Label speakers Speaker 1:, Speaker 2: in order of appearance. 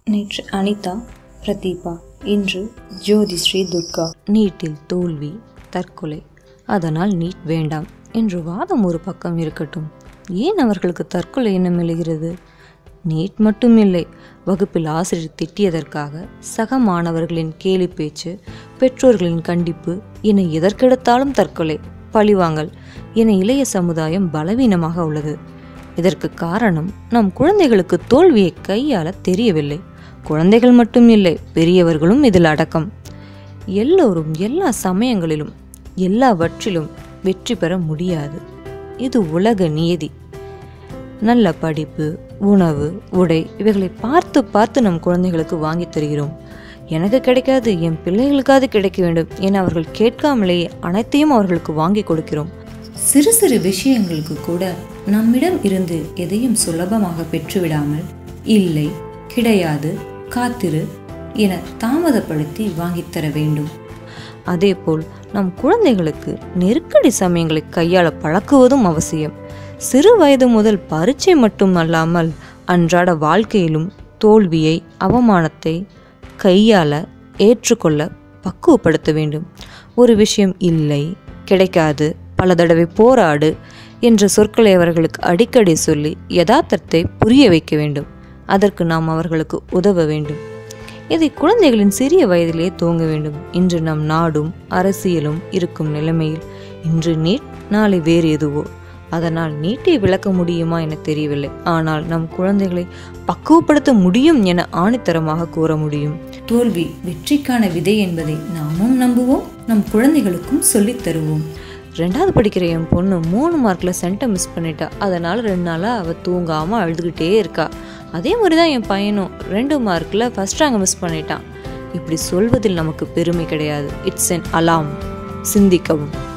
Speaker 1: நேற்று அனிதா பிரதீபா இன்று ஜோதிஸ்ரீ துர்கா
Speaker 2: நீட்டில் தோல்வி தற்கொலை அதனால் நீட் வேண்டாம் என்று வாதம் ஒரு பக்கம் இருக்கட்டும் ஏன் அவர்களுக்கு தற்கொலை எண்ணம் எழுகிறது நீட் மட்டுமில்லை வகுப்பில் ஆசிரியர் திட்டியதற்காக சக மாணவர்களின் கேலி பேச்சு பெற்றோர்களின் கண்டிப்பு என எதற்கெடுத்தாலும் தற்கொலை பழிவாங்கல் என இளைய சமுதாயம் பலவீனமாக உள்ளது இதற்கு காரணம் நம் குழந்தைகளுக்கு தோல்வியை கையாள தெரியவில்லை குழந்தைகள் மட்டும் இல்லை பெரியவர்களும் இதில் அடக்கம் எல்லோரும் எல்லா சமயங்களிலும் எல்லாவற்றிலும் வெற்றி பெற முடியாது இது உலக நியதி நல்ல படிப்பு உணவு உடை இவைகளை பார்த்து பார்த்து நம் குழந்தைகளுக்கு வாங்கித் தருகிறோம் எனக்கு கிடைக்காது என் பிள்ளைகளுக்காவது கிடைக்க வேண்டும் என அவர்கள் கேட்காமலேயே அனைத்தையும் அவர்களுக்கு வாங்கி கொடுக்கிறோம்
Speaker 1: சிறு சிறு விஷயங்களுக்கு கூட நம்மிடம் இருந்து எதையும் சுலபமாக பெற்றுவிடாமல் இல்லை கிடையாது காத்திரு என தாமதப்படுத்தி வாங்கித் தர வேண்டும்
Speaker 2: அதேபோல் நம் குழந்தைகளுக்கு நெருக்கடி சமயங்களை கையாள பழக்குவதும் அவசியம் சிறு வயது முதல் பரீட்சை மட்டும் அல்லாமல் அன்றாட வாழ்க்கையிலும் தோல்வியை அவமானத்தை கையாள ஏற்றுக்கொள்ள பக்குவப்படுத்த வேண்டும் ஒரு விஷயம் இல்லை கிடைக்காது பல தடவை போராடு என்ற சொற்களை அவர்களுக்கு அடிக்கடி சொல்லி யதார்த்தத்தை புரிய வைக்க வேண்டும் அதற்கு நாம் அவர்களுக்கு உதவ வேண்டும் இதை குழந்தைகளின் சிறிய வயதிலேயே துவங்க வேண்டும் இன்று நம் நாடும் அரசியலும் இருக்கும் நிலைமையில் இன்று நீட் நாளை வேறு எதுவோ அதனால் நீட்டை விளக்க முடியுமா என தெரியவில்லை ஆனால் நம் குழந்தைகளை பக்குவப்படுத்த முடியும் என ஆணித்தரமாக கூற முடியும்
Speaker 1: தோல்வி வெற்றிக்கான விதை என்பதை நாமும் நம்புவோம் நம் குழந்தைகளுக்கும் சொல்லித் தருவோம்
Speaker 2: ரெண்டாவது படிக்கிற என் பொண்ணு மூணு மார்க்கில் சென்ட்டை மிஸ் பண்ணிட்டா அதனால் ரெண்டு நாளாக அவள் தூங்காமல் அழுதுகிட்டே இருக்கா அதே மாதிரி தான் என் பையனும் ரெண்டு மார்க்கில் ஃபஸ்ட் ரேங்க் மிஸ் பண்ணிட்டான் இப்படி சொல்வதில் நமக்கு பெருமை கிடையாது இட்ஸ் என் அலாம் சிந்திக்கவும்